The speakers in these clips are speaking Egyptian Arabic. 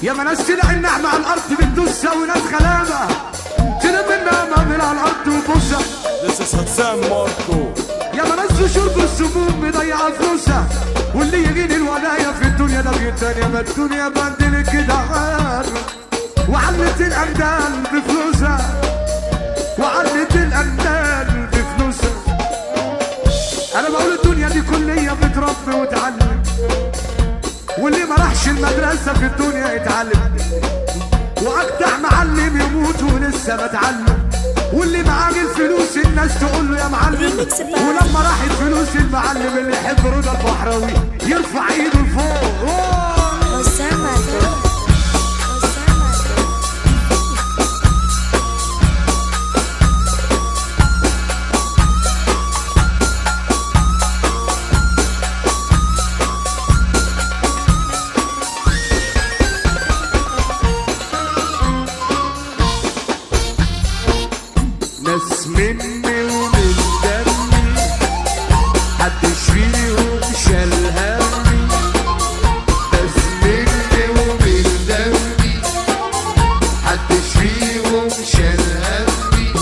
يا ما ناس تلع النعمة على الأرض بتدوسها وناس غلابة تلم النعمة من على الأرض وبوسها This is Hassan Marco. يا ما ناس بشرب السموم مضيعة فلوسها واللي يجيني الولاية في الدنيا ده التانية ما الدنيا بدل كده غير وعلت الأندال بفلوسها وعلت الأندال بفلوسها أنا بقول الدنيا دي كلية بتربي وتعلم واللي ما راحش المدرسة في الدنيا يتعلم واجدع معلم يموت ولسه بتعلم واللي معاه الفلوس الناس تقول له يا معلم ريميكس بقى. ولما راحت فلوس المعلم اللي يحب رضا البحراوي يرفع ايده لفوق أوه. أسامة أسامة ناس مني ومن دمي محدش فيهم شال همي ناس مني ومن دمي محدش فيهم شال همي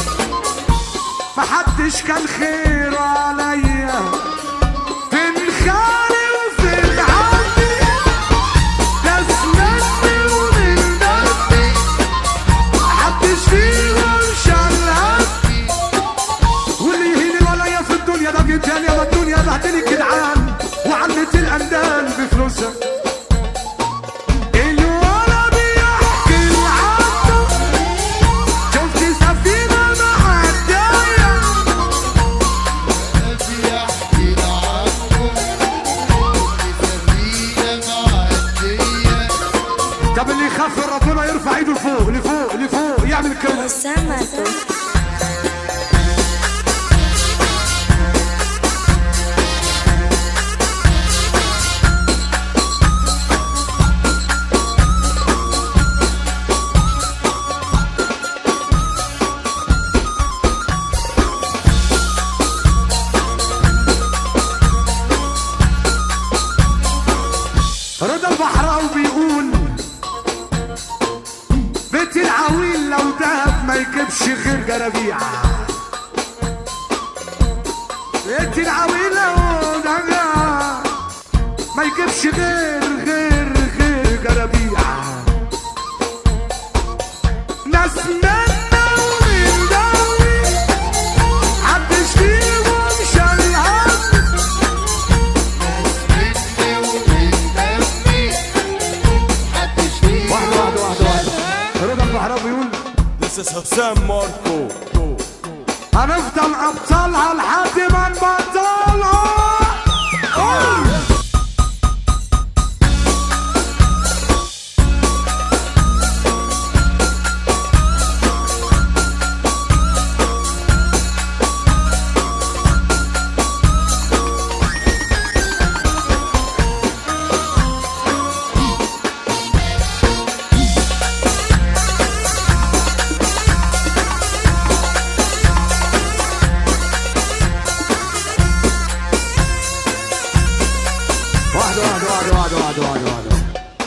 محدش كان خير عليا فين خالي وفين عمي ناس مني ومن دمي محدش فيهم شال همي واللي يهين الولاية في الدنيا ده جدان يا ما الدنيا بهدلت جدعان وعلت الاندال بفلوسها الولا بيحكي لعنه شفت سفينة معدية طب اللي يخاف من ربنا يرفع ايده لفوق لفوق لفوق يعمل كده أسامة رضا البحراوي بيقول بيت العويل لو دهب ما يجيبش غير جرابيع بيت العويل لو دهب ما يجيبش غير غير غير جرابيع ناس منا ومن داوي محدش فيهم شال هم واحدة واحدة واحدة واحدة رضا البحراوي بيقول This is Hassan Marco. هنفضل ابطالها لحد ما نبطلها واحدة واحدة واحدة واحدة واحدة واحدة واحدة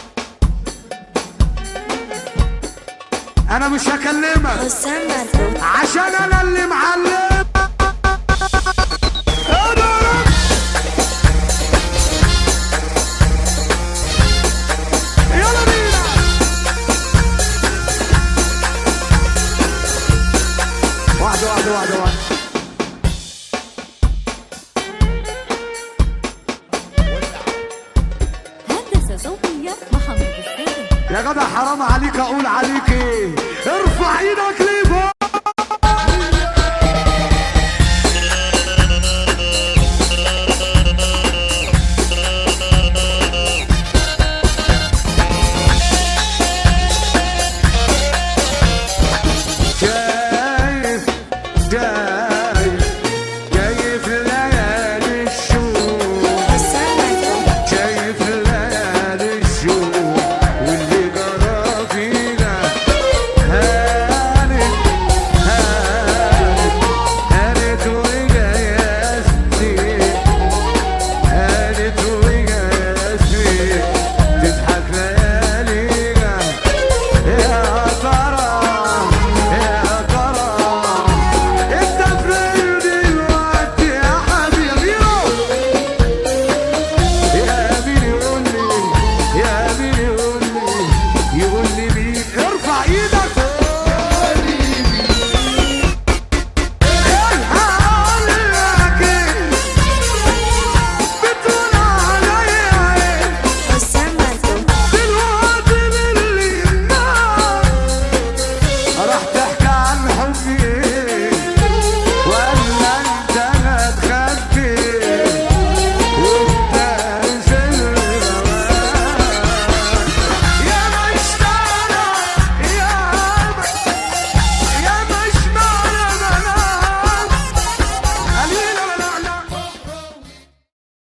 أنا مش هكلمك أسامة عشان أنا اللي معلم يلا بينا واحدة واحدة واحدة واحدة هندسة صوتية محمد السيد يا جدع حرام عليك اقول عليك ايه ارفع ايدك ليه